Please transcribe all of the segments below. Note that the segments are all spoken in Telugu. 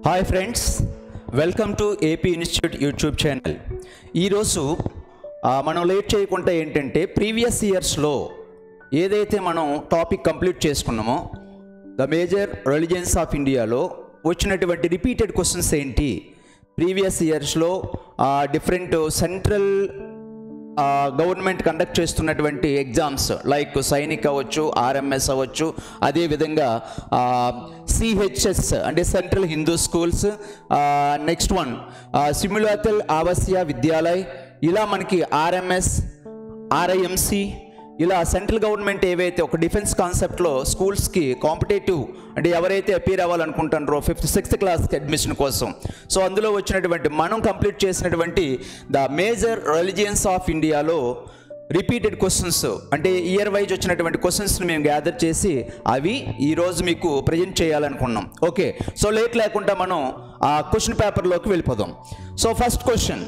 hi friends welcome to AP institute YouTube channel ఈరోజు ఆ, మనం లేట్ చేయకుండా ఏంటంటే ప్రీవియస్ ఇయర్స్లో ఏదైతే మనం టాపిక్ కంప్లీట్ చేసుకున్నామో ద మేజర్ రిలిజియన్స్ ఆఫ్ ఇండియాలో వచ్చినటువంటి రిపీటెడ్ క్వశ్చన్స్ ఏంటి ప్రీవియస్ ఇయర్స్లో డిఫరెంట్ సెంట్రల్ గవర్నమెంట్ కండక్ట్ చేస్తున్నటువంటి ఎగ్జామ్స్ లైక్ సైనిక్ అవ్వచ్చు ఆర్ఎంఎస్ అవ్వచ్చు అదేవిధంగా సిహెచ్ఎస్ అంటే central Hindu schools next one Simultala Awasiya Vidyalaya ఇలా మనకి ఆర్ఎంఎస్ ఆర్ఐఎంసి ఇలా సెంట్రల్ గవర్నమెంట్ ఏవైతే ఒక డిఫెన్స్ కాన్సెప్ట్లో స్కూల్స్కి కాంపిటేటివ్ అంటే ఎవరైతే అపీర్ అవ్వాలనుకుంటున్నారో ఫిఫ్త్ సిక్స్త్ క్లాస్కి అడ్మిషన్ కోసం సో అందులో వచ్చినటువంటి మనం కంప్లీట్ చేసినటువంటి ద మేజర్ రిలిజియన్స్ ఆఫ్ ఇండియాలో రిపీటెడ్ క్వశ్చన్స్ అంటే ఇయర్ వైజ్ వచ్చినటువంటి క్వశ్చన్స్ని మేము గ్యాదర్ చేసి అవి ఈరోజు మీకు ప్రజెంట్ చేయాలనుకున్నాం ఓకే సో లేట్ లేకుండా మనం ఆ క్వశ్చన్ పేపర్లోకి వెళ్ళిపోదాం so first question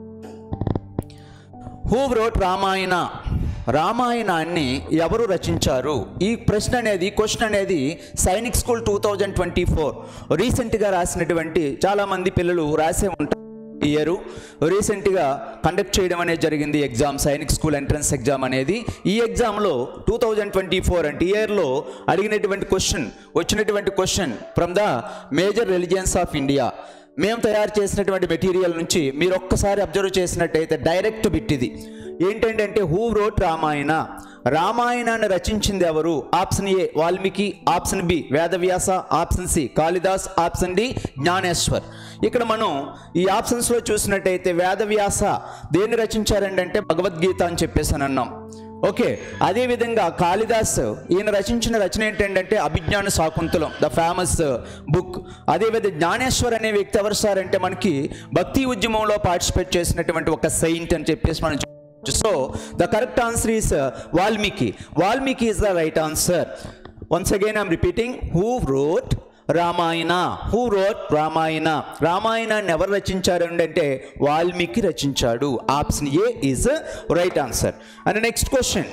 who wrote Ramayana రామాయణాన్ని ఎవరు రచించారు ఈ ప్రశ్న అనేది క్వశ్చన్ అనేది Sainik school two thousand twenty four రీసెంట్గా రాసినటువంటి చాలామంది పిల్లలు రాసే ఉంటారు ఈ ఇయర్ రీసెంట్గా కండక్ట్ చేయడం అనేది జరిగింది exam Sainik school entrance exam అనేది ఈ ఎగ్జామ్లో టూ థౌజండ్ ట్వంటీ ఫోర్ అంటే ఇయర్లో అడిగినటువంటి క్వశ్చన్ వచ్చినటువంటి question from the major religions of India మేము తయారు చేసినటువంటి మెటీరియల్ నుంచి మీరు ఒక్కసారి అబ్జర్వ్ చేసినట్టయితే డైరెక్ట్ బిట్ ఇది ఏంటంటే హూ రోట్ రామాయణ రామాయణాన్ని రచించింది ఎవరు option A Valmiki option B Vedavyasa option C Kalidas option D Gyaneshwar ఇక్కడ మనం ఈ ఆప్షన్స్లో చూసినట్టయితే వేదవ్యాస దేన్ని రచించారండి అంటే భగవద్గీత అని చెప్పేసి అని అన్నాం ఓకే అదేవిధంగా కాళిదాస్ ఈయన రచించిన రచన ఏంటంటే అభిజ్ఞాన శాకుంతలం ద ఫేమస్ బుక్ అదేవిధంగా జ్ఞానేశ్వర్ అనే వ్యక్తి ఎవరు సార్ అంటే మనకి భక్తి ఉద్యమంలో పార్టిసిపేట్ చేసినటువంటి ఒక సెయింట్ అని చెప్పేసి మనం so the correct answer is Valmiki Valmiki is the right answer once again I'm repeating who wrote Ramayana who wrote Ramayana రామాయణాన్ని ఎవరు రచించారు అంటే వాల్మీకి రచించాడు option A is right answer and next question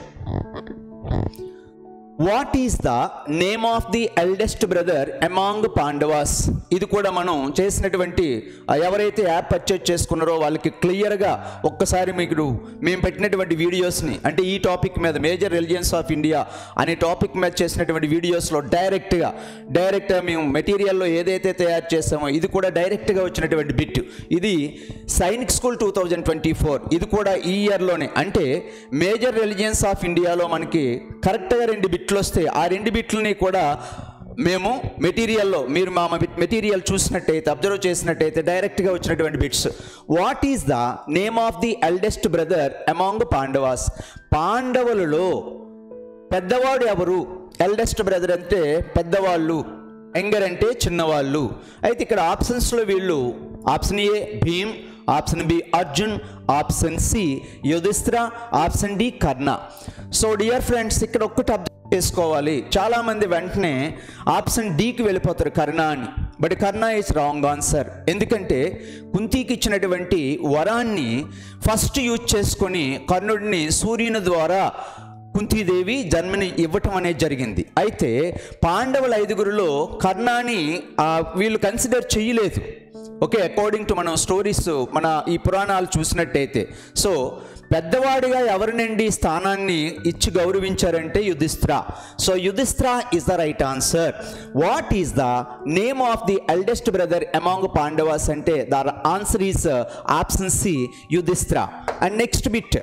what is the name of the eldest brother among Pandavas ఇది కూడా మనం చేసినటువంటి ఆ ఎవరైతే యాప్ పర్చేజ్ చేసుకున్నారో వాళ్ళకి క్లియర్గా ఒక్కసారి మీకు మేము పెట్టినటువంటి వీడియోస్ని అంటే ఈ టాపిక్ మీద మేజర్ రిలిజియన్స్ ఆఫ్ ఇండియా అనే టాపిక్ మీద చేసినటువంటి వీడియోస్లో డైరెక్ట్గా డైరెక్ట్గా మేము మెటీరియల్లో ఏదైతే తయారు చేసామో ఇది కూడా డైరెక్ట్గా వచ్చినటువంటి బిట్ ఇది Sainik school two thousand twenty four ఇది కూడా ఈ ఇయర్లోనే అంటే మేజర్ రిలిజియన్స్ ఆఫ్ ఇండియాలో మనకి కరెక్ట్గా రెండు బిట్లు వస్తాయి ఆ రెండు బిట్లని కూడా మేము మెటీరియల్లో మీరు మా మెటీరియల్ చూసినట్టయితే అబ్జర్వ్ చేసినట్టయితే డైరెక్ట్గా వచ్చినటువంటి bits what is the name of the eldest brother among Pandavas పాండవులలో పెద్దవాడు ఎవరు ఎల్డెస్ట్ బ్రదర్ అంటే పెద్దవాళ్ళు యంగర్ అంటే చిన్నవాళ్ళు అయితే ఇక్కడ ఆప్షన్స్లో వీళ్ళు option A Bhim option B Arjun option C Yudhishthira option D Karna so dear friends ఇక్కడ ఒక్కటి అబ్జర్వ్ చేసుకోవాలి చాలామంది వెంటనే ఆప్షన్ డికి వెళ్ళిపోతారు కర్ణ అని but Karna is wrong answer ఎందుకంటే కుంతికి ఇచ్చినటువంటి వరాన్ని ఫస్ట్ యూజ్ చేసుకొని కర్ణుడిని సూర్యుని ద్వారా కుంతీదేవి జన్మని ఇవ్వటం అనేది జరిగింది అయితే పాండవుల ఐదుగురిలో కర్ణాని ఆ, వీళ్ళు కన్సిడర్ చేయలేదు ఓకే అకార్డింగ్ టు మనం స్టోరీస్ మన ఈ పురాణాలు చూసినట్టయితే సో పెద్దవాడిగా ఎవరినండి స్థానాన్ని ఇచ్చి గౌరవించారంటే Yudhishthira so Yudhishthira is the right answer what is the name of the eldest brother among Pandavas అంటే the answer is option C Yudhishthira and next bit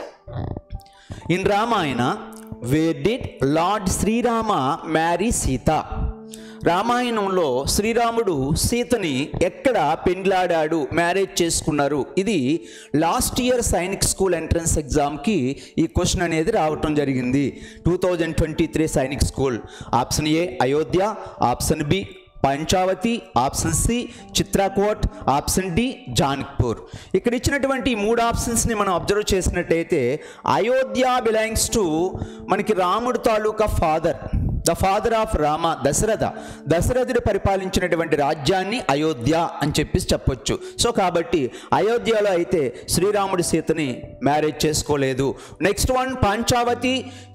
in Ramayana where did lord Shri Rama marry Sita రామాయణంలో శ్రీరాముడు సీతని ఎక్కడ పెండ్లాడాడు మ్యారేజ్ చేసుకున్నారు ఇది last year Sainik school entrance ఎగ్జామ్కి ఈ క్వశ్చన్ అనేది రావటం జరిగింది two thousand twenty three Sainik school option A Ayodhya option B Panchavati option C Chitrakoot option D Janakpur ఇక్కడ ఇచ్చినటువంటి ఈ మూడు ఆప్షన్స్ని మనం అబ్జర్వ్ చేసినట్టయితే అయోధ్య బిలాంగ్స్ టు మనకి రాముడు తాలూకా father the father of Rama Dasharatha దశరథుడు పరిపాలించినటువంటి రాజ్యాన్ని అయోధ్య అని చెప్పేసి చెప్పొచ్చు సో కాబట్టి అయోధ్యలో అయితే శ్రీరాముడి సీతని మ్యారేజ్ చేసుకోలేదు నెక్స్ట్ వన్ పాంచావతి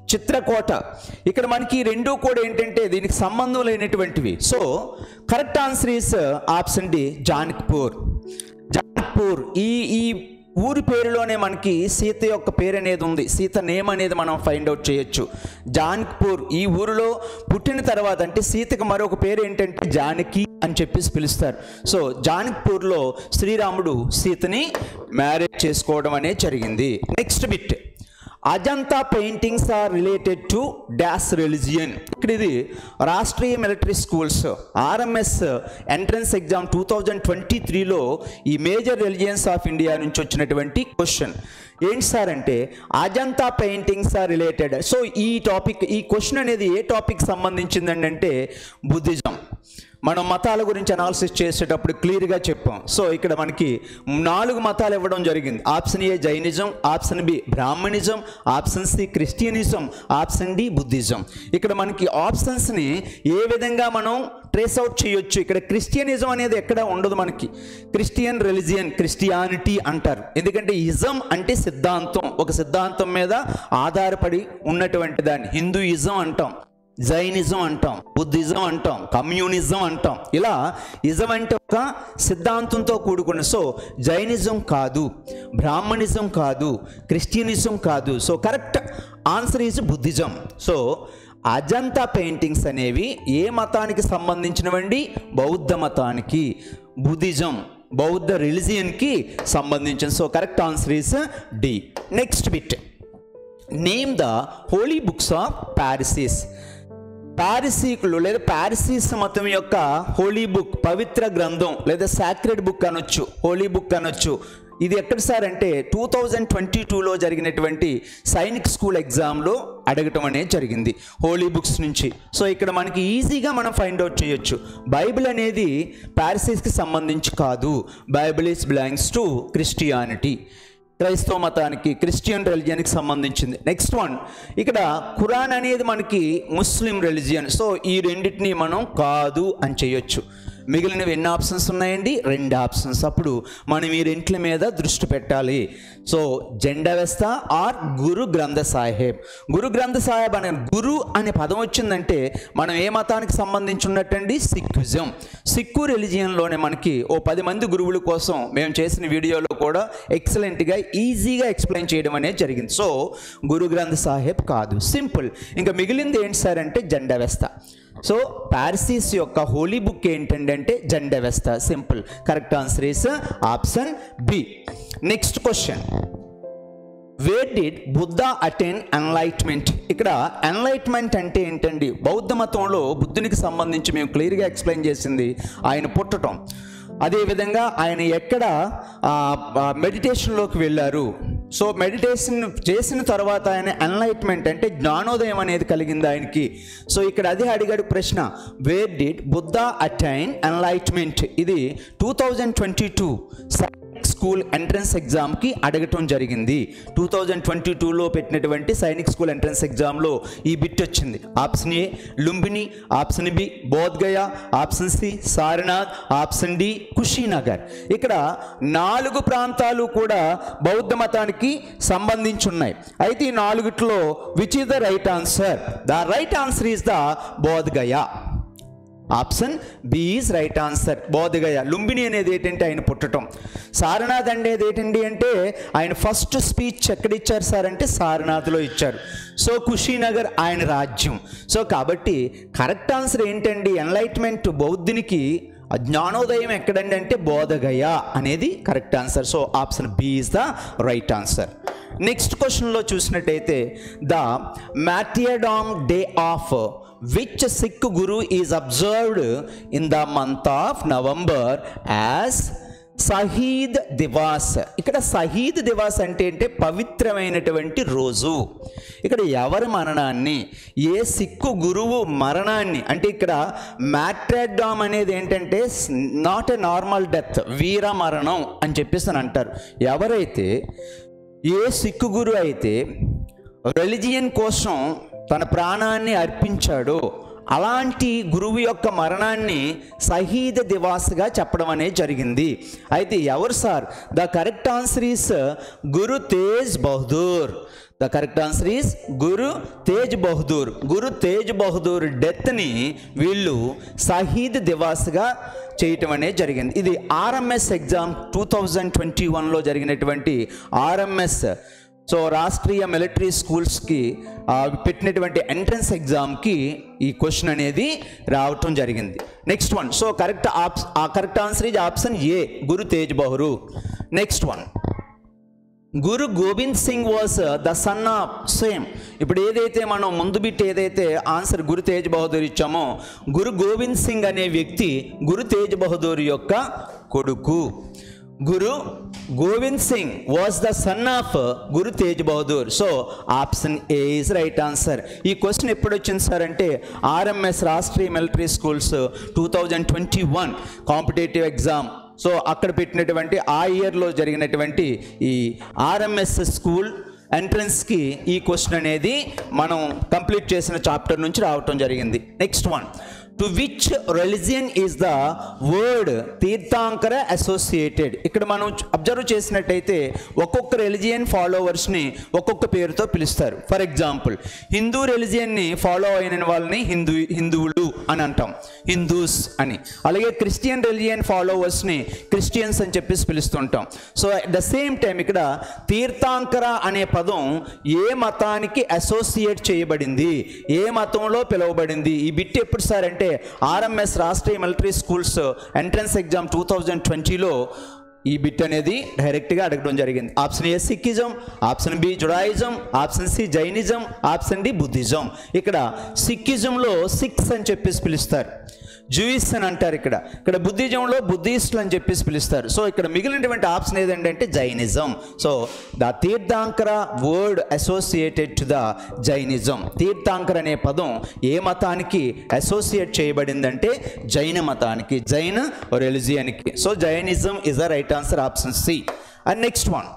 చిత్రకోట ఇక్కడ మనకి రెండు కూడా ఏంటంటే దీనికి సంబంధం లేనటువంటివి so correct answer is option D Janakpur Janakpur ఈ ఈ ఊరి పేరులోనే మనకి సీత యొక్క పేరు అనేది ఉంది సీత నేమ్ అనేది మనం ఫైండ్ అవుట్ చేయొచ్చు జానక్పూర్ ఈ ఊరిలో పుట్టిన తర్వాత అంటే సీతకు మరొక పేరు ఏంటంటే జానకి అని చెప్పేసి పిలుస్తారు సో జానక్పూర్లో శ్రీరాముడు సీతని మ్యారేజ్ చేసుకోవడం అనేది జరిగింది next bit Ajanta paintings are related to dash religion ఇక్కడ ఇది Rashtriya military schools RMS entrance exam two thousand twenty త్రీలో ఈ మేజర్ రిలిజియన్స్ ఆఫ్ ఇండియా నుంచి వచ్చినటువంటి క్వశ్చన్ ఏంటి సార్ అంటే Ajanta paintings are related so ఈ టాపిక్ ఈ క్వశ్చన్ అనేది ఏ టాపిక్ సంబంధించిందండి అంటే బుద్ధిజం మనం మతాల గురించి అనాలిసిస్ చేసేటప్పుడు క్లియర్గా చెప్పాం సో ఇక్కడ మనకి నాలుగు మతాలు ఇవ్వడం జరిగింది option A Jainism option B Brahmanism option C Christianity option D Buddhism ఇక్కడ మనకి ఆప్షన్స్ని ఏ విధంగా మనం ట్రేస్ అవుట్ చేయొచ్చు ఇక్కడ క్రిస్టియనిజం అనేది ఎక్కడ ఉండదు మనకి క్రిస్టియన్ రిలిజియన్ క్రిస్టియానిటీ అంటారు ఎందుకంటే ఇజం అంటే సిద్ధాంతం ఒక సిద్ధాంతం మీద ఆధారపడి ఉన్నటువంటి దాన్ని హిందూయిజం అంటాం జైనిజం అంటాం బుద్ధిజం అంటాం కమ్యూనిజం అంటాం ఇలా ఇజం అంటే ఒక సిద్ధాంతంతో కూడుకున్న సో జైనిజం కాదు బ్రాహ్మణిజం కాదు క్రిస్టియనిజం కాదు so correct answer is Buddhism so Ajanta paintings అనేవి ఏ మతానికి సంబంధించినవండి బౌద్ధ మతానికి బుద్ధిజం బౌద్ధ రిలిజియన్కి సంబంధించిన so correct answer is D next bit name the holy books of Parsis పారిసీకులు లేదా పారిసీస్ మతం యొక్క హోలీ బుక్ పవిత్ర గ్రంథం లేదా సాక్రెడ్ బుక్ అనొచ్చు హోలీ బుక్ అనొచ్చు ఇది ఎక్కడ సార్ అంటే టూ థౌజండ్ ట్వంటీ టూలో జరిగినటువంటి సైనిక్ స్కూల్ ఎగ్జామ్లో అడగటం అనేది జరిగింది హోలీ బుక్స్ నుంచి సో ఇక్కడ మనకి ఈజీగా మనం ఫైండ్ అవుట్ చేయొచ్చు బైబిల్ అనేది పారిసీస్కి సంబంధించి కాదు Bible is belongs to Christianity క్రైస్తవ మతానికి క్రిస్టియన్ రిలిజియన్కి సంబంధించింది నెక్స్ట్ వన్ ఇక్కడ ఖురాన్ అనేది మనకి ముస్లిం రిలిజియన్ సో ఈ రెండింటిని మనం కాదు అని చేయొచ్చు మిగిలినవి ఎన్ని ఆప్షన్స్ ఉన్నాయండి రెండు ఆప్షన్స్ అప్పుడు మనం ఈ రెంట్ల మీద దృష్టి పెట్టాలి సో జెండా వేస్తా ఆర్ గురు గ్రంథ సాహెబ్ గురు గ్రంథ సాహెబ్ అనే గురు అనే పదం వచ్చిందంటే మనం ఏ మతానికి సంబంధించి ఉన్నట్టండి సిక్కుజం సిక్కు రిలిజియన్లోనే మనకి ఓ పది మంది గురువుల కోసం మేము చేసిన వీడియోలో కూడా ఎక్సలెంట్గా ఈజీగా ఎక్స్ప్లెయిన్ చేయడం అనేది జరిగింది సో గురు గ్రంథ సాహెబ్ కాదు సింపుల్ ఇంకా మిగిలింది ఏంటి సార్ అంటే జెండా వేస్తా సో పారిసిస్ యొక్క హోలీ బుక్ ఏంటండి అంటే జెండా వేస్తా simple correct answer is option B next question where did Buddha attain enlightenment ఇక్కడ ఎన్లైట్మెంట్ అంటే ఏంటండి బౌద్ధ మతంలో బుద్ధునికి సంబంధించి మేము క్లియర్గా ఎక్స్ప్లెయిన్ చేసింది ఆయన పుట్టటం అదేవిధంగా ఆయన ఎక్కడ మెడిటేషన్లోకి వెళ్ళారు సో మెడిటేషన్ చేసిన తర్వాత ఆయన ఎన్లైట్మెంట్ అంటే జ్ఞానోదయం అనేది కలిగింది ఆయనకి సో ఇక్కడ అదే అడిగాడు ప్రశ్న where did Buddha attain enlightenment ఇది two thousand twenty two school entrance ఎగ్జామ్కి అడగటం జరిగింది టూ థౌజండ్ ట్వంటీ టూలో పెట్టినటువంటి సైనిక్ స్కూల్ ఎంట్రన్స్ ఎగ్జామ్లో ఈ బిట్ వచ్చింది option A Lumbini option B Bodh Gaya option C Sarnath option D Kushinagar ఇక్కడ నాలుగు ప్రాంతాలు కూడా బౌద్ధ మతానికి సంబంధించి ఉన్నాయి అయితే ఈ నాలుగిట్లో which is the right answer the right answer is the Bodh Gaya option B is right answer Bodh Gaya Lumbini అనేది ఏంటంటే ఆయన పుట్టడం సారనాథ్ అనేది ఏంటండి అంటే ఆయన ఫస్ట్ స్పీచ్ ఎక్కడ ఇచ్చారు సార్ అంటే సారనాథ్లో ఇచ్చారు సో కుషీనగర్ ఆయన రాజ్యం సో కాబట్టి కరెక్ట్ ఆన్సర్ ఏంటండి ఎన్లైట్మెంట్ బౌద్ధునికి ఆ జ్ఞానోదయం ఎక్కడండి అంటే బోధగయ అనేది correct answer so option B is the right answer next క్వశ్చన్లో చూసినట్టయితే the martyrdom day of which Sikh guru is observed in the month of November as Shaheed Diwas ఇక్కడ సహీద్ దివాస్ అంటే అంటే పవిత్రమైనటువంటి రోజు ఇక్కడ ఎవరి మరణాన్ని ఏ సిక్కు గురువు మరణాన్ని అంటే ఇక్కడ మ్యాట్రాడామ్ అనేది ఏంటంటే నాట్ ఎ నార్మల్ డెత్ వీర మరణం అని చెప్పేసి అని అంటారు ఎవరైతే ఏ సిక్కు గురు అయితే రిలిజియన్ కోసం తన ప్రాణాన్ని అర్పించాడో అలాంటి గురువు యొక్క మరణాన్ని సహీద దివాస్గా చెప్పడం అనేది జరిగింది అయితే ఎవరు sir the correct answer is Guru Tegh Bahadur the correct answer is Guru Tegh Bahadur Guru Tegh Bahadur డెత్ని వీళ్ళు షహీద్ దివాస్గా చేయటం అనేది జరిగింది ఇది RMS exam two thousand twenty వన్లో జరిగినటువంటి ఆర్ఎంఎస్ సో రాష్ట్రీయ మిలిటరీ స్కూల్స్కి ఆ, పెట్టినటువంటి ఎంట్రన్స్ ఎగ్జామ్కి ఈ క్వశ్చన్ అనేది రావటం జరిగింది నెక్స్ట్ వన్ సో కరెక్ట్ ఆప్ uh correct answer is option A Guru Tegh Bahadur next one Guru Gobind Singh was the son of same ఇప్పుడు ఏదైతే మనం ముందు బిట్ ఏదైతే ఆన్సర్ గురు తేజ్ బహదూర్ ఇచ్చామో గురు గోవింద్ సింగ్ అనే వ్యక్తి గురు తేజ్ బహదూర్ యొక్క కొడుకు Guru Gobind Singh was the son of Guru Tegh Bahadur so option A is right answer ఈ క్వశ్చన్ ఎప్పుడు వచ్చింది సార్ అంటే RMS Rashtriya military schools two thousand twenty one competitive exam so అక్కడ పెట్టినటువంటి ఆ ఇయర్లో జరిగినటువంటి ఈ ఆర్ఎంఎస్ స్కూల్ ఎంట్రన్స్కి ఈ క్వశ్చన్ అనేది మనం కంప్లీట్ చేసిన చాప్టర్ నుంచి రావటం జరిగింది next one to which religion is the word tirthankara associated ఇక్కడ మనం అబ్జర్వ్ చేసినట్టయితే ఒక్కొక్క రిలిజియన్ ఫాలోవర్స్ని ఒక్కొక్క పేరుతో పిలుస్తారు ఫర్ ఎగ్జాంపుల్ హిందూ రిలిజియన్ని ఫాలో అయిన వాళ్ళని హిందూ హిందువులు అని అంటాం హిందూస్ అని అలాగే క్రిస్టియన్ రిలిజియన్ ఫాలోవర్స్ని క్రిస్టియన్స్ అని చెప్పేసి పిలుస్తుంటాం so at the same time ఇక్కడ తీర్థాంకర అనే పదం ఏ మతానికి అసోసియేట్ చేయబడింది ఏ మతంలో పిలువబడింది ఈ బిట్ ఎప్పుడు సార్ అంటే RMS Rashtriya military schools entrance exam two thousand ట్వంటీలో ఈ బిట్ అనేది డైరెక్ట్గా అడగడం జరిగింది option A Sikhism option B Judaism option C Jainism option D Buddhism ఇక్కడ సిక్కిజంలో సిక్స్ అని చెప్పేసి పిలుస్తారు జూయిస్ అని అంటారు ఇక్కడ ఇక్కడ బుద్ధిజంలో బుద్ధిస్టులు అని చెప్పేసి పిలుస్తారు సో ఇక్కడ మిగిలినటువంటి ఆప్షన్ ఏదంటే Jainism so the tirthankara word associated to the Jainism tirthankara అనే పదం ఏ మతానికి అసోసియేట్ చేయబడిందంటే జైన మతానికి జైన రిలిజియన్కి so Jainism is the right answer option C and next one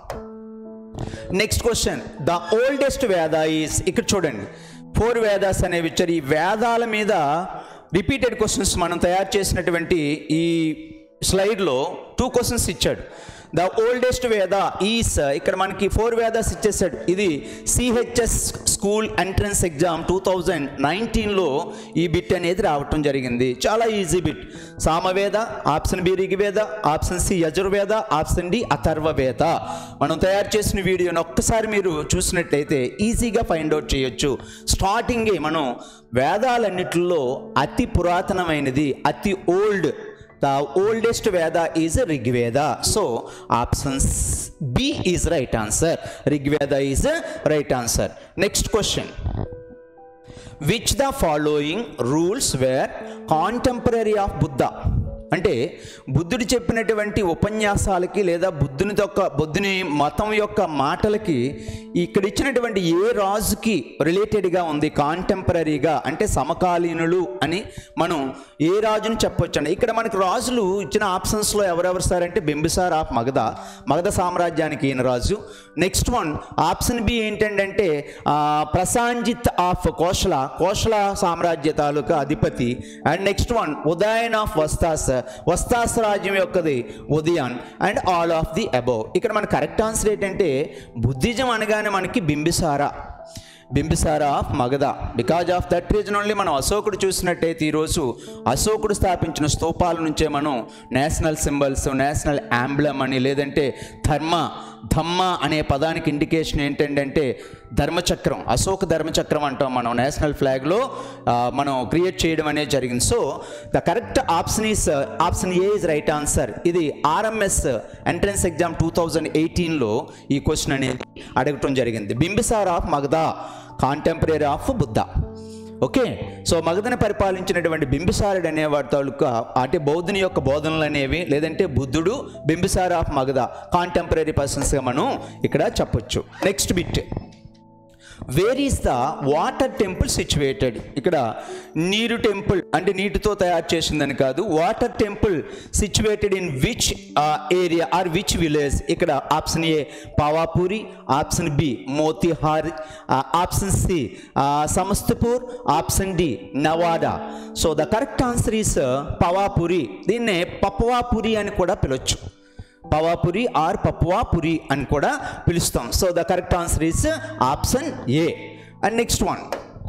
next question the oldest Veda is ఇక్కడ చూడండి ఫోర్ వేదాస్ అనేవి ఇచ్చారు ఈ వేదాల మీద రిపీటెడ్ క్వశ్చన్స్ మనం తయారు చేసినటువంటి ఈ స్లైడ్లో టూ క్వశ్చన్స్ ఇచ్చాడు ద ఓల్డెస్ట్ వేద ఈస్ ఇక్కడ మనకి ఫోర్ వేదాస్ ఇచ్చేసాడు ఇది CHS school entrance exam two thousand నైన్టీన్లో ఈ బిట్ అనేది రావటం జరిగింది చాలా easy bit Samaveda option B Rigveda option C Yajurveda option D Atharvaveda మనం తయారు చేసిన వీడియోని ఒక్కసారి మీరు చూసినట్లయితే ఈజీగా ఫైండ్ అవుట్ చేయొచ్చు స్టార్టింగే మనం వేదాలన్నిటిలో అతి పురాతనమైనది అతి old the oldest Veda is Rigveda so options B is right answer Rigveda is right answer next question which the following rules were contemporary of Buddha అంటే బుద్ధుడు చెప్పినటువంటి ఉపన్యాసాలకి లేదా బుద్ధుని యొక్క బుద్ధుని మతం యొక్క మాటలకి ఇక్కడ ఇచ్చినటువంటి ఏ రాజుకి రిలేటెడ్గా ఉంది కాంటెంపరీగా అంటే సమకాలీనులు అని మనం ఏ రాజుని చెప్పొచ్చండి ఇక్కడ మనకు రాజులు ఇచ్చిన ఆప్షన్స్లో ఎవరెవరు సార్ అంటే బింబిసార్ ఆఫ్ మగధ మగధ సామ్రాజ్యానికి ఈయన రాజు నెక్స్ట్ వన్ ఆప్షన్ బి ఏంటంటే ఆ, ప్రసాంజిత్ ఆఫ్ కోశల కోశల సామ్రాజ్య తాలూకా అధిపతి and next one Udayan of Vatsas Vatsas రాజ్యం యొక్కది Udayan and all of the above ఇక్కడ మన కరెక్ట్ ఆన్సర్ ఏంటంటే బుద్ధిజం అనగానే మనకి Bimbisara Bimbisara of Magadha because of that reason only మనం అశోకుడు చూసినట్టయితే ఈరోజు అశోకుడు స్థాపించిన స్తూపాల నుంచే మనం నేషనల్ సింబల్స్ నేషనల్ యాంబ్లమ్ అని లేదంటే ధర్మ ధమ్మ అనే పదానికి ఇండికేషన్ ఏంటంటే ధర్మచక్రం అశోక ధర్మచక్రం అంటాం మనం నేషనల్ ఫ్లాగ్లో మనం క్రియేట్ చేయడం అనేది జరిగింది so the correct option is option A is right answer ఇది RMS entrance exam two thousand ఎయిటీన్లో ఈ క్వశ్చన్ అనేది అడగటం జరిగింది Bimbisar of Magadha contemporary of Buddha okay so మగధను పరిపాలించినటువంటి బింబిసారుడు అనేవాడి తాలూకా అంటే బౌద్ధుని యొక్క బోధనలు అనేవి లేదంటే బుద్ధుడు బింబిసార్ ఆఫ్ మగధ కాంటెంపరీ పర్సన్స్గా మనం ఇక్కడ చెప్పొచ్చు next bit where is the water temple situated ఇక్కడ నీరు టెంపుల్ అంటే నీటితో తయారు చేసిందని కాదు water temple situated in which area or which village ఇక్కడ option A Pawapuri option B Motihar option C Samastipur option D Nawada so the correct answer is Pawapuri దీన్నే పపవాపురి అని కూడా పిలవచ్చు పవాపురి ఆర్ పప్వాపురి అని కూడా పిలుస్తాం so the correct answer is option A and next one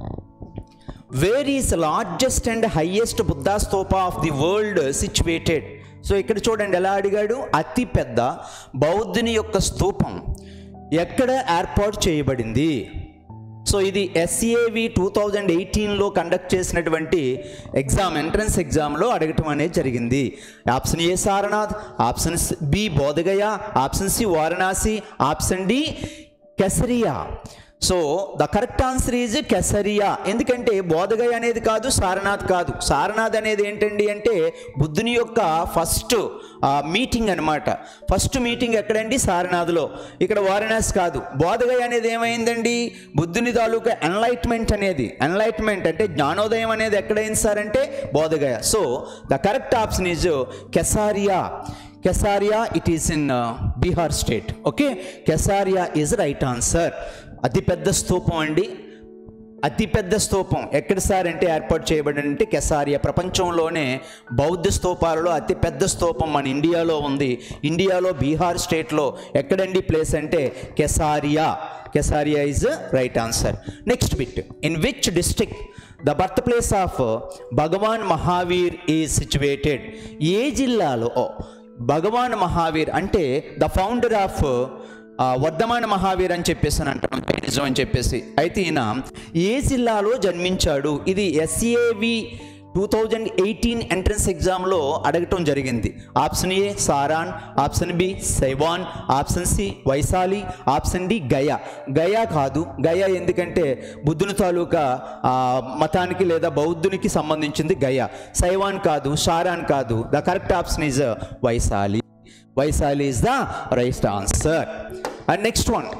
where is largest and highest Buddha stupa of the world situated so ఇక్కడ చూడండి ఎలా అడిగాడు అతి పెద్ద బౌద్ధుని యొక్క స్తూపం ఎక్కడ ఏర్పాటు చేయబడింది సో ఇది ఎస్ఏవి టూ థౌజండ్ ఎయిటీన్లో కండక్ట్ చేసినటువంటి ఎగ్జామ్ ఎంట్రన్స్ ఎగ్జామ్లో అడగటం అనేది జరిగింది option A Sarnath option B Bodh Gaya option C Varanasi option D Kesariya so the correct answer is Kesariya ఎందుకంటే బోధగయ అనేది కాదు సారనాథ్ కాదు సారనాథ్ అనేది ఏంటండి అంటే బుద్ధుని యొక్క ఫస్ట్ మీటింగ్ అనమాట ఫస్ట్ మీటింగ్ ఎక్కడండి సారనాథ్లో ఇక్కడ వారణాసి కాదు బోధగయ అనేది ఏమైందండి బుద్ధుని తాలూకా ఎన్లైట్మెంట్ అనేది ఎన్లైట్మెంట్ అంటే జ్ఞానోదయం అనేది ఎక్కడైంది సార్ అంటే Bodh Gaya so the correct option is Kesariya Kesariya it is in Bihar state okay Kesariya is right answer అతిపెద్ద స్తూపం అండి అతిపెద్ద స్తూపం ఎక్కడ సార్ అంటే ఏర్పాటు చేయబడిందంటే కెసారియా ప్రపంచంలోనే బౌద్ధ స్తూపాలలో అతిపెద్ద స్తూపం మన ఇండియాలో ఉంది ఇండియాలో బీహార్ స్టేట్లో ఎక్కడండి ప్లేస్ అంటే Kesariya Kesariya is right answer next bit in which district the birth place of Bhagwan Mahavir is situated ఏ జిల్లాలో భగవాన్ మహావీర్ అంటే ద ఫౌండర్ ఆఫ్ ఆ, వర్ధమాన మహావీర్ అని చెప్పేసి అని అంటాను జైనిజం అని చెప్పేసి అయితే ఈయన ఏ జిల్లాలో జన్మించాడు ఇది SAV two thousand eighteen entrance ఎగ్జామ్లో అడగటం జరిగింది option A Saran option B Siwan option C Vaishali option D Gaya Gaya కాదు గయా ఎందుకంటే బుద్ధుని తాలూకా ఆ, మతానికి లేదా బౌద్ధునికి సంబంధించింది గయా సైవాన్ కాదు సారాన్ కాదు the correct option is Vaishali Vaishali is the right answer and next one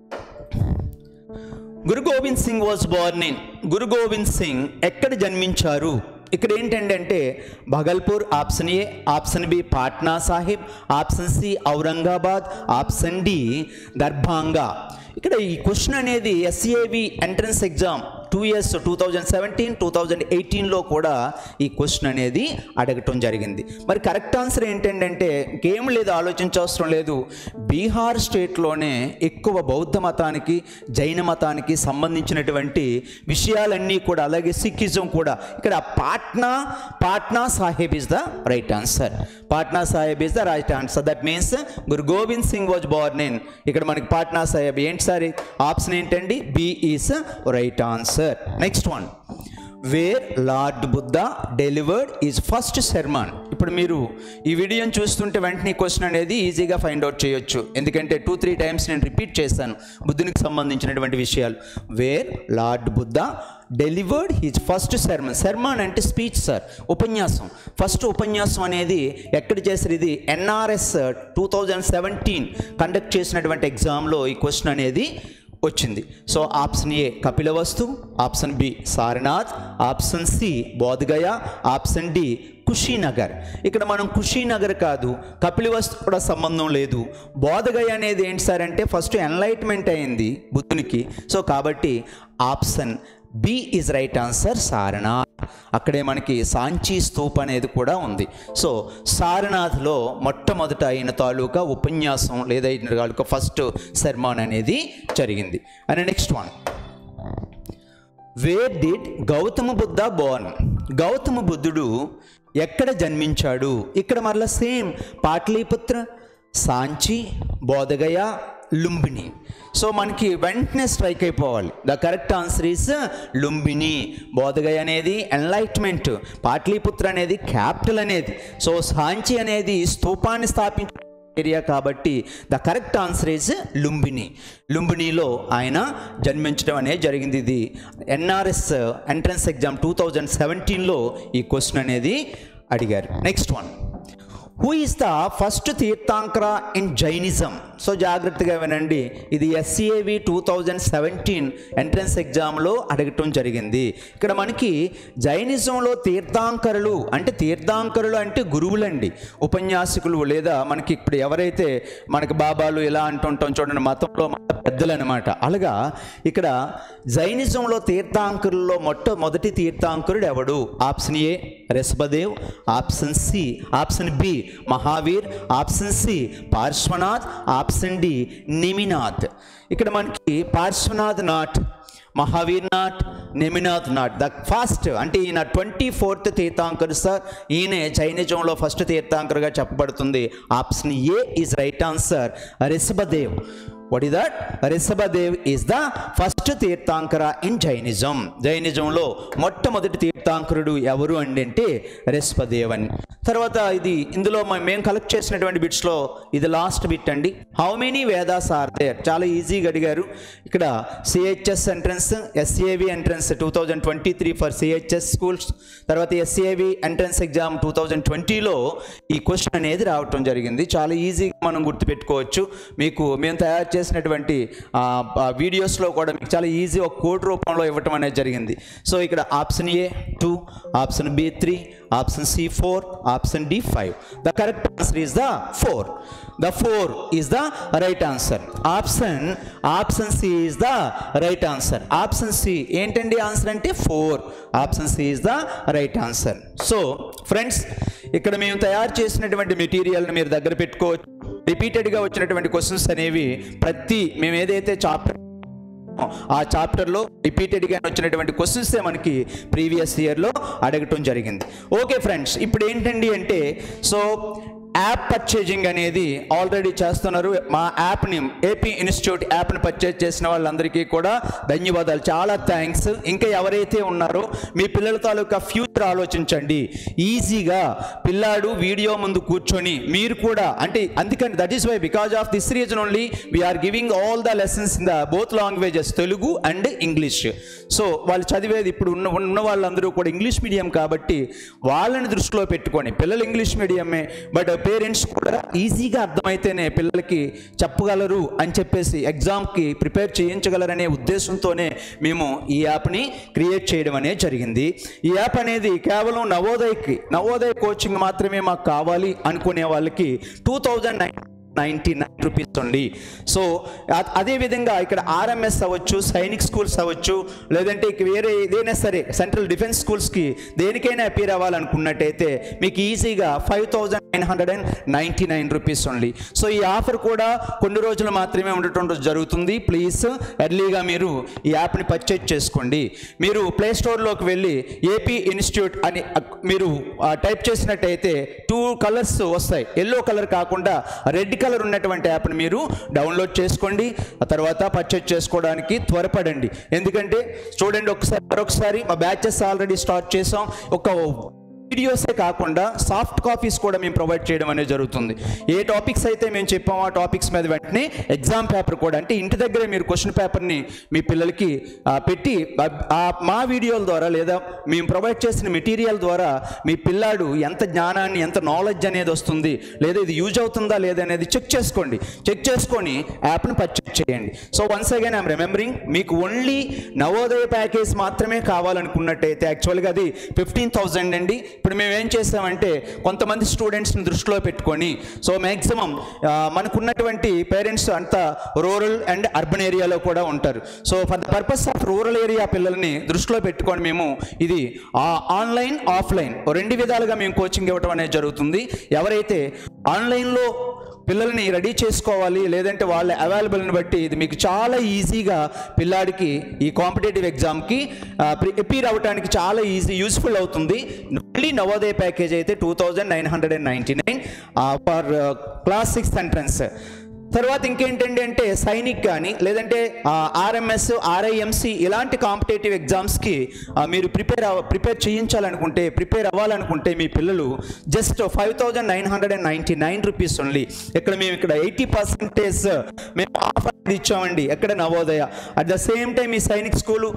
Guru Gobind Singh was born in Guru Gobind Singh ఎక్కడ జన్మించారు ఇక్కడ ఏంటంటే Bhagalpur option A option B Patna Sahib option C Aurangabad option D Darbhanga ఇక్కడ ఈ క్వశ్చన్ అనేది SAV entrance exam two years two thousand seventeen two thousand ఎయిటీన్లో కూడా ఈ క్వశ్చన్ అనేది అడగటం జరిగింది మరి కరెక్ట్ ఆన్సర్ ఏంటంటే ఇంకేం లేదు ఆలోచించవసరం లేదు బీహార్ స్టేట్లోనే ఎక్కువ బౌద్ధ మతానికి జైన మతానికి సంబంధించినటువంటి విషయాలన్నీ కూడా అలాగే సిక్కిజం కూడా ఇక్కడ Patna Patna Sahib is the right answer Patna Sahib is the right answer that means Guru Gobind Singh was born in ఇక్కడ మనకి పాట్నా సాహెబ్ ఏంటి సార్ ఆప్షన్ ఏంటండి B is right answer next one where lord Buddha delivered is first sermon ఇప్పుడు మీరు ఈ వీడియోని చూస్తుంటే వెంటనే క్వశ్చన్ అనేది ఈజీగా ఫైండ్ అవుట్ చేయొచ్చు ఎందుకంటే టూ త్రీ టైమ్స్ నేను రిపీట్ చేశాను బుద్ధునికి సంబంధించినటువంటి విషయాలు where lord Buddha delivered his first sermon sermon అంటే స్పీచ్ సార్ ఉపన్యాసం ఫస్ట్ ఉపన్యాసం అనేది ఎక్కడ చేశారు ఇది NRS two thousand seventeen conduct చేసినటువంటి ఎగ్జామ్లో ఈ క్వశ్చన్ అనేది వచ్చింది so option A Kapilavastu option B Sarnath option C Bodh Gaya option D Kushinagar ఇక్కడ మనం కుషీనగర్ కాదు కపిలవస్తు కూడా సంబంధం లేదు బోధగయ అనేది ఏంటి సార్ అంటే ఫస్ట్ ఎన్లైట్మెంట్ అయింది బుద్ధునికి సో కాబట్టి option B is right answer Sarnath అక్కడే మనకి సాంచీ స్తూప్ అనేది కూడా ఉంది సో సారనాథ్లో మొట్టమొదట అయిన తాలూకా ఉపన్యాసం లేదా ఈయన తాలూకా ఫస్ట్ శర్మాన్ అనేది జరిగింది and next one where did Gautama Buddha born Gautama బుద్ధుడు ఎక్కడ జన్మించాడు ఇక్కడ మరలా సేమ్ పాట్లీపుత్ర సాంచి బోధగయ లుంబిని సో మనకి వెంటనే స్ట్రైక్ అయిపోవాలి the correct answer is Lumbini Bodh Gaya అనేది ఎన్లైట్మెంట్ పాట్లీపుత్ర అనేది క్యాపిటల్ అనేది సో సాంచి అనేది స్తూపాన్ని స్థాపించ ఏరియా కాబట్టి the correct answer is Lumbini లుంబినిలో ఆయన జన్మించడం అనేది జరిగింది ఇది NRS entrance exam two thousand సెవెంటీన్లో ఈ క్వశ్చన్ అనేది అడిగారు next one who is the first tirthankara in Jainism so జాగ్రత్తగా వినండి ఇది SCAV two thousand seventeen entrance ఎగ్జామ్లో అడగటం జరిగింది ఇక్కడ మనకి జైనిజంలో తీర్థాంకరులు అంటే తీర్థాంకరులు అంటే గురువులండి ఉపన్యాసకులు లేదా మనకి ఇప్పుడు ఎవరైతే మనకి బాబాలు ఇలా అంటుంటాం చూడండి మతంలో మత పెద్దలు అనమాట అలాగా ఇక్కడ జైనిజంలో తీర్థాంకరుల్లో మొట్టమొదటి తీర్థాంకరుడు ఎవడు option A Rishabhdev option C option B Mahavir option C Parshvanath option D Neminath ఇక్కడ మనకి Parshvanath not Mahavir not Neminath not the first అంటే ఈయన ట్వంటీ ఫోర్త్ తీర్థాంకర్ సార్ ఈయనే జైనిజంలో ఫస్ట్ తీర్థాంకర్గా చెప్పబడుతుంది option A is right answer Rishabhdev what is that Rishabhdev is the first tirthankara in Jainism జైనిజంలో మొట్టమొదటి తీర్థాంకరుడు ఎవరు అండి అంటే రిషభదేవ్ అని తర్వాత ఇది ఇందులో మ- మేము కలెక్ట్ చేసినటువంటి బిట్స్లో ఇది లాస్ట్ బిట్ అండి how many Vedas are there చాలా ఈజీగా అడిగారు ఇక్కడ CHS entrance SAV entrance two thousand twenty three for CHS schools తర్వాత SAV entrance exam two thousand ట్వంటీలో ఈ క్వశ్చన్ అనేది రావటం జరిగింది చాలా ఈజీగా మనం గుర్తుపెట్టుకోవచ్చు మీకు మేము తయారు చేసినటువంటి ఆ, ఆ వీడియోస్లో కూడా మీకు చాలా ఈజీ ఒక కోడ్ రూపంలో ఇవ్వటం అనేది జరిగింది సో ఇక్కడ option A two option B three option C four option D five the correct answer is the four the four is the right answer option option C is the right answer option C ఏంటండి ఆన్సర్ అంటే four option C is the right answer so friends ఇక్కడ మేము తయారు చేసినటువంటి మెటీరియల్ని మీరు దగ్గర పెట్టుకోవచ్చు రిపీటెడ్గా వచ్చినటువంటి క్వశ్చన్స్ అనేవి ప్రతి మేము ఏదైతే చాప్టర్ ఆ చాప్టర్లో రిపీటెడ్గా వచ్చినటువంటి క్వశ్చన్సే మనకి ప్రీవియస్ ఇయర్లో అడగటం జరిగింది ఓకే ఫ్రెండ్స్ ఇప్పుడు ఏంటండి అంటే సో యాప్ పర్చేజింగ్ అనేది ఆల్రెడీ చేస్తున్నారు మా యాప్ని ఏపీ ఇన్స్టిట్యూట్ యాప్ని పర్చేజ్ చేసిన వాళ్ళందరికీ కూడా ధన్యవాదాలు చాలా థ్యాంక్స్ ఇంకా ఎవరైతే ఉన్నారో మీ పిల్లల తాలూకా ఫ్యూచర్ ఆలోచించండి ఈజీగా పిల్లాడు వీడియో ముందు కూర్చొని మీరు కూడా అంటే అందుకని that is why because of this reason only we are giving all the lessons in the both languages Telugu and English so వాళ్ళు చదివేది ఇప్పుడు ఉన్న ఉన్న వాళ్ళందరూ కూడా ఇంగ్లీష్ మీడియం కాబట్టి వాళ్ళని దృష్టిలో పెట్టుకొని పిల్లలు ఇంగ్లీష్ మీడియమే బట్ పేరెంట్స్ కూడా ఈజీగా అర్థమైతేనే పిల్లలకి చెప్పగలరు అని చెప్పేసి ఎగ్జామ్కి ప్రిపేర్ చేయించగలరనే ఉద్దేశంతోనే మేము ఈ యాప్ని క్రియేట్ చేయడం అనేది జరిగింది ఈ యాప్ అనేది కేవలం నవోదయకి నవోదయ కోచింగ్ మాత్రమే మాకు కావాలి అనుకునే వాళ్ళకి two thousand nine ninety nine rupees ఉంది సో అ- అదేవిధంగా ఇక్కడ ఆర్ఎంఎస్ అవ్వచ్చు సైనిక్ స్కూల్స్ అవ్వచ్చు లేదంటే ఇక వేరే ఏదైనా సరే సెంట్రల్ డిఫెన్స్ స్కూల్స్కి దేనికైనా అపీర్ అవ్వాలనుకున్నట్టయితే మీకు ఈజీగా five thousand nine hundred and ninety nine rupees only so ఈ ఆఫర్ కూడా కొన్ని రోజులు మాత్రమే ఉండటం జరుగుతుంది ప్లీజ్ ఎర్లీగా మీరు ఈ యాప్ని పర్చేజ్ చేసుకోండి మీరు ప్లే స్టోర్లోకి వెళ్ళి ఏపీ ఇన్స్టిట్యూట్ అని అక్- మీరు ఆ, టైప్ చేసినట్టయితే టూ కలర్స్ వస్తాయి ఎల్లో కలర్ కాకుండా రెడ్ కలర్ ఉన్నటువంటి యాప్ని మీరు డౌన్లోడ్ చేసుకోండి ఆ తర్వాత పర్చేజ్ చేసుకోవడానికి త్వరపడండి ఎందుకంటే చూడండి ఒకసారి మరొకసారి మా బ్యాచెస్ ఆల్రెడీ స్టార్ట్ చేసాం ఒక వీడియోసే కాకుండా సాఫ్ట్ కాపీస్ కూడా మేము ప్రొవైడ్ చేయడం అనేది జరుగుతుంది ఏ టాపిక్స్ అయితే మేము చెప్పామో ఆ టాపిక్స్ మీద వెంటనే ఎగ్జామ్ పేపర్ కూడా అంటే ఇంటి దగ్గరే మీరు క్వశ్చన్ పేపర్ని మీ పిల్లలకి ఆ, పెట్టి ఆ- ఆ మా వీడియోల ద్వారా లేదా మేము ప్రొవైడ్ చేసిన మెటీరియల్ ద్వారా మీ పిల్లాడు ఎంత జ్ఞానాన్ని ఎంత నాలెడ్జ్ అనేది వస్తుంది లేదా ఇది యూజ్ అవుతుందా లేదా అనేది చెక్ చేసుకోండి చెక్ చేసుకొని యాప్ని పర్చేజ్ చేయండి so once again I'm remembering మీకు ఓన్లీ నవోదయ ప్యాకేజ్ మాత్రమే కావాలనుకున్నట్టయితే యాక్చువల్గా అది ఫిఫ్టీన్ థౌజండ్ అండి ఇప్పుడు మేము ఏం చేస్తామంటే కొంతమంది స్టూడెంట్స్ని దృష్టిలో పెట్టుకొని సో మ్యాక్సిమం మనకున్నటువంటి పేరెంట్స్ అంతా రూరల్ అండ్ అర్బన్ ఏరియాలో కూడా ఉంటారు so for the purpose of rural area పిల్లల్ని దృష్టిలో పెట్టుకొని మేము ఇది ఆన్లైన్ ఆఫ్లైన్ రెండు విధాలుగా మేము కోచింగ్ ఇవ్వడం అనేది జరుగుతుంది ఎవరైతే ఆన్లైన్లో పిల్లల్ని రెడీ చేసుకోవాలి లేదంటే వాళ్ళ అవైలబుల్ని బట్టి ఇది మీకు చాలా ఈజీగా పిల్లాడికి ఈ కాంపిటేటివ్ ఎగ్జామ్కి ప్రిపేర్ అవ్వడానికి చాలా ఈజీ యూస్ఫుల్ అవుతుంది మళ్ళీ నవోదయ ప్యాకేజ్ అయితే two thousand nine hundred and ninety nine for class sixth entrance తర్వాత ఇంకేంటండి అంటే సైనిక్ కానీ లేదంటే ఆర్ఎంఎస్ ఆర్ఐఎంసి ఇలాంటి కాంపిటేటివ్ ఎగ్జామ్స్కి మీరు ప్రిపేర్ అవ ప్రిపేర్ చేయించాలనుకుంటే ప్రిపేర్ అవ్వాలనుకుంటే మీ పిల్లలు just five thousand nine hundred and ninety nine rupees only ఇక్కడ మేము ఇక్కడ ఎయిటీ పర్సెంటేజ్ మేము ఆఫర్ ఇచ్చామండి ఎక్కడ Navodaya at the same time ఈ సైనిక్ స్కూలు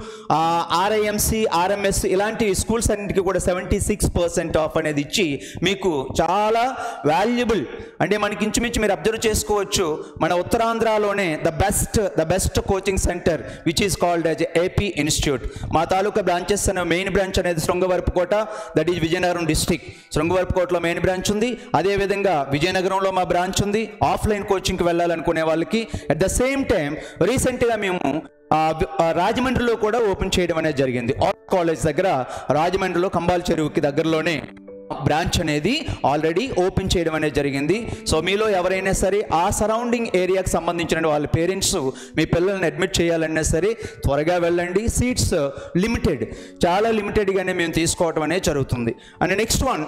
ఆర్ఐఎంసి ఆర్ఎంఎస్ ఇలాంటి స్కూల్స్ అన్నింటికి కూడా సెవెంటీ సిక్స్ పర్సెంట్ ఆఫ్ అనేది ఇచ్చి మీకు చాలా వాల్యుబుల్ అంటే మనకి ఇంచుమించు మీరు అబ్జర్వ్ చేసుకోవచ్చు మన ఉత్తరాంధ్రలోనే the best the best coaching centre which is called as AP institute మా తాలూకా బ్రాంచెస్ అనే మెయిన్ బ్రాంచ్ అనేది Srungavarapukota that is Vizianagaram district శృంగవరపుకోటలో మెయిన్ బ్రాంచ్ ఉంది అదేవిధంగా విజయనగరంలో మా బ్రాంచ్ ఉంది ఆఫ్లైన్ కోచింగ్కి వెళ్ళాలనుకునే వాళ్ళకి అట్ ద సేమ్ టైం రీసెంట్గా మేము ఆ, వి- ఆ, రాజమండ్రిలో కూడా ఓపెన్ చేయడం అనేది జరిగింది ఆర్ట్ కాలేజ్ దగ్గర రాజమండ్రిలో కంబాల్ చెరువుకి దగ్గరలోనే బ్రాంచ్ అనేది ఆల్రెడీ ఓపెన్ చేయడం అనేది జరిగింది సో మీలో ఎవరైనా సరే ఆ సరౌండింగ్ ఏరియాకి సంబంధించిన వాళ్ళ పేరెంట్స్ మీ పిల్లల్ని అడ్మిట్ చేయాలన్నా సరే త్వరగా వెళ్ళండి సీట్స్ లిమిటెడ్ చాలా లిమిటెడ్గానే మేము తీసుకోవటం అనేది జరుగుతుంది and next one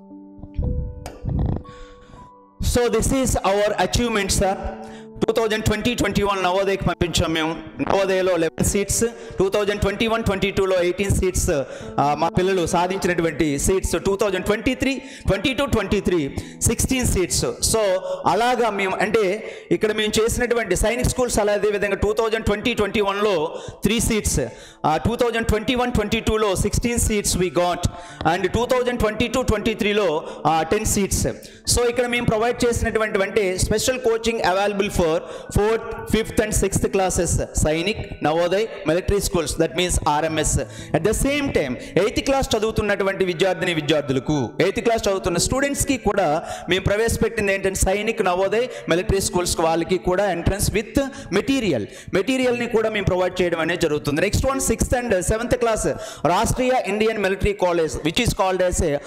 so this is our achievement sir two thousand twenty twenty one నవోదయకి పంపించాం మేము నవోదయలో eleven seats two thousand twenty one twenty టూలో ఎయిటీన్ సీట్స్ మా పిల్లలు సాధించినటువంటి seats two thousand twenty three twenty two twenty three sixteen seats so అలాగా మేము అంటే ఇక్కడ మేము చేసినటువంటి సైనిక్ స్కూల్స్ అలా అదే విధంగా టూ థౌజండ్ ట్వంటీ ట్వంటీ వన్లో three seats two thousand twenty one twenty టూలో sixteen seats we got and two thousand twenty two twenty త్రీలో టెన్ సీట్స్ సో ఇక్కడ మేము ప్రొవైడ్ చేసినటువంటి అంటే special coaching available for fourth fifth and sixth classes Sainik Navoday military schools that means RMS at the same time eighth class చదువుతున్నటువంటి విద్యార్థిని విద్యార్థులకు ఎయిత్ క్లాస్ చదువుతున్న స్టూడెంట్స్కి కూడా మేము ప్రవేశపెట్టింది ఏంటంటే సైనిక్ నవోదయ్ మిలిటరీ స్కూల్స్ వాళ్ళకి కూడా ఎంట్రన్స్ విత్ మెటీరియల్ మెటీరియల్ని కూడా మేము ప్రొవైడ్ చేయడం అనేది జరుగుతుంది next one sixth and seventh class Rashtriya Indian military college which is called as a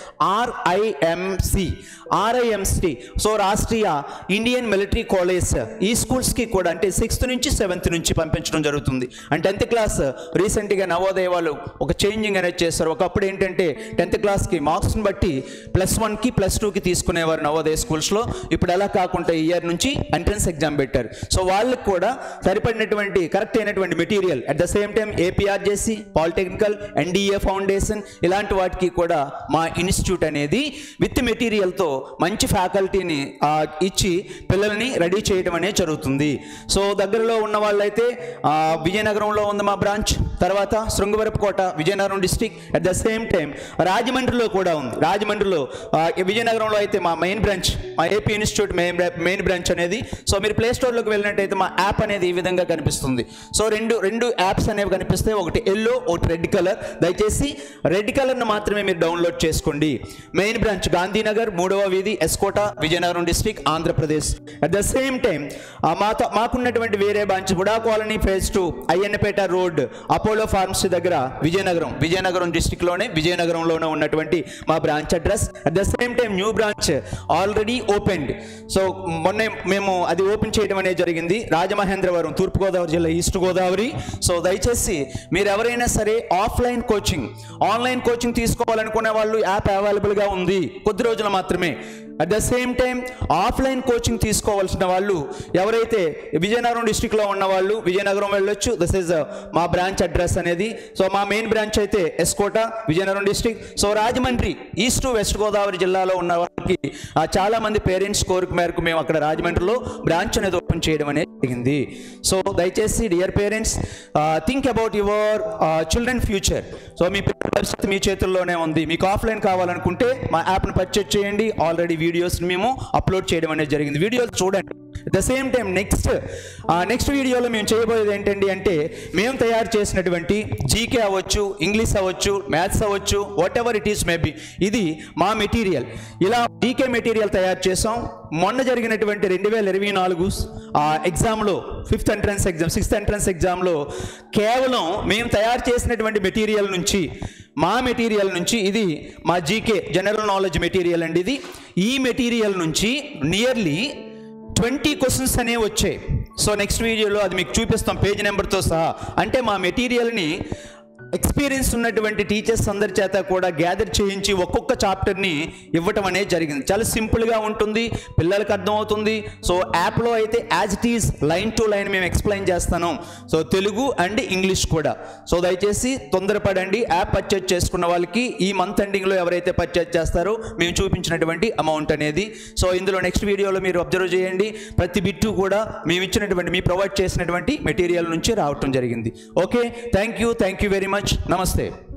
RIMC RIMC so Rashtriya Indian military college ఈ స్కూల్స్కి కూడా అంటే సిక్స్త్ నుంచి సెవెంత్ నుంచి పంపించడం జరుగుతుంది అండ్ టెన్త్ క్లాస్ రీసెంట్గా నవోదయ వాళ్ళు ఒక చేంజింగ్ అనేది చేస్తారు ఒకప్పుడు ఏంటంటే టెన్త్ క్లాస్కి మార్క్స్ని బట్టి ప్లస్ వన్కి ప్లస్ టూకి తీసుకునేవారు నవోదయ స్కూల్స్లో ఇప్పుడు అలా కాకుండా ఈ ఇయర్ నుంచి ఎంట్రన్స్ ఎగ్జామ్ పెట్టారు సో వాళ్ళకి కూడా సరిపడినటువంటి కరెక్ట్ అయినటువంటి material at the same time APRJC polytechnical NDA foundation ఇలాంటి వాటికి కూడా మా ఇన్స్టిట్యూట్ అనేది విత్ మెటీరియల్తో మంచి ఫ్యాకల్టీని ఇచ్చి పిల్లల్ని రెడీ చేయడం అనేది జరుగుతుంది సో దగ్గరలో ఉన్న వాళ్ళైతే ఆ, విజయనగరంలో ఉంది మా బ్రాంచ్ తర్వాత Srungavarapukota Vizianagaram district at the same time రాజమండ్రిలో కూడా ఉంది రాజమండ్రిలో ఆ, విజయనగరంలో అయితే మా మెయిన్ బ్రాంచ్ మా AP institute main main branch అనేది సో మీరు ప్లే స్టోర్లోకి వెళ్ళినట్టయితే మా యాప్ అనేది ఈ విధంగా కనిపిస్తుంది సో రెండు రెండు యాప్స్ అనేవి కనిపిస్తాయి ఒకటి ఎల్లో ఒకటి రెడ్ కలర్ దయచేసి రెడ్ కలర్ను మాత్రమే మీరు డౌన్లోడ్ చేసుకోండి మెయిన్ బ్రాంచ్ గాంధీనగర్ మూడవ వీధి S Kota Vizianagaram district Andhra Pradesh at the same time మాతో మాకున్నటువంటి వేరే బ్రాంచ్ బుడా colony phase two Ayyannapeta road Apollo pharmacy దగ్గర విజయనగరం విజయనగరం డిస్టిక్లోనే విజయనగరంలోనే ఉన్నటువంటి మా branch address at the same time new branch already opened so మొన్న మేము అది ఓపెన్ చేయడం అనేది జరిగింది రాజమహేంద్రవరం తూర్పుగోదావరి జిల్లా ఈస్ట్ గోదావరి సో దయచేసి మీరు ఎవరైనా సరే ఆఫ్లైన్ కోచింగ్ ఆన్లైన్ కోచింగ్ తీసుకోవాలనుకునే వాళ్ళు యాప్ అవైలబుల్గా ఉంది కొద్ది రోజులు మాత్రమే at the same time offline coaching తీసుకోవాల్సిన వాళ్ళు ఎవరైతే విజయనగరం డిస్టిక్లో ఉన్న వాళ్ళు విజయనగరం వెళ్ళొచ్చు దిస్ ఇస్ మా బ్రాంచ్ అడ్రస్ అనేది సో మా మెయిన్ బ్రాంచ్ అయితే S Kota Vizianagaram district so Rajahmundry east west Godavari జిల్లాలో ఉన్న వాళ్ళకి ఆ, చాలా మంది పేరెంట్స్ కోరిక మేరకు మేము అక్కడ రాజమండ్రిలో బ్రాంచ్ అనేది ఓపెన్ చేయడం అనేది జరిగింది సో దయచేసి dear parents think about your children future so మీ పిల్లల భవిష్యత్తు మీ చేతుల్లోనే ఉంది మీకు ఆఫ్లైన్ కావాలనుకుంటే మా యాప్ను పర్చేజ్ చేయండి ఆల్రెడీ వీడియోస్ మేము అప్లోడ్ చేయడం అనేది జరిగింది వీడియోస్ చూడండి the same time next next వీడియోలో మేము చేయబోయేది ఏంటండి అంటే మేము తయారు చేసినటువంటి జీకే అవ్వచ్చు ఇంగ్లీష్ అవ్వచ్చు మ్యాథ్స్ అవ్వచ్చు whatever it is maybe ఇది మా మెటీరియల్ ఇలా జీకే మెటీరియల్ తయారు చేసాం మొన్న జరిగినటువంటి రెండు వేల ఇరవై నాలుగు ఎగ్జామ్లో fifth entrance exam sixth entrance ఎగ్జామ్లో కేవలం మేము తయారు చేసినటువంటి మెటీరియల్ నుంచి మా మెటీరియల్ నుంచి ఇది మా జీకే జనరల్ నాలెడ్జ్ మెటీరియల్ అండి ఇది ఈ మెటీరియల్ నుంచి నియర్లీ ట్వంటీ క్వశ్చన్స్ అనేవి వచ్చాయి సో నెక్స్ట్ వీడియోలో అది మీకు చూపిస్తాం పేజ్ నెంబర్తో సహా అంటే మా మెటీరియల్ని ఎక్స్పీరియన్స్ ఉన్నటువంటి టీచర్స్ అందరి చేత కూడా గ్యాదర్ చేయించి ఒక్కొక్క చాప్టర్ని ఇవ్వటం అనేది జరిగింది చాలా సింపుల్గా ఉంటుంది పిల్లలకు అర్థమవుతుంది సో యాప్లో అయితే as it is line to line మేము ఎక్స్ప్లెయిన్ చేస్తాను సో తెలుగు అండ్ ఇంగ్లీష్ కూడా సో దయచేసి తొందరపడండి యాప్ పర్చేజ్ చేసుకున్న వాళ్ళకి ఈ మంత్ ఎండింగ్లో ఎవరైతే పర్చేజ్ చేస్తారో మేము చూపించినటువంటి అమౌంట్ అనేది సో ఇందులో నెక్స్ట్ వీడియోలో మీరు అబ్జర్వ్ చేయండి ప్రతి బిట్టు కూడా మేము ఇచ్చినటువంటి మీ ప్రొవైడ్ చేసినటువంటి మెటీరియల్ నుంచి రావటం జరిగింది okay thank you thank you very much నమస్తే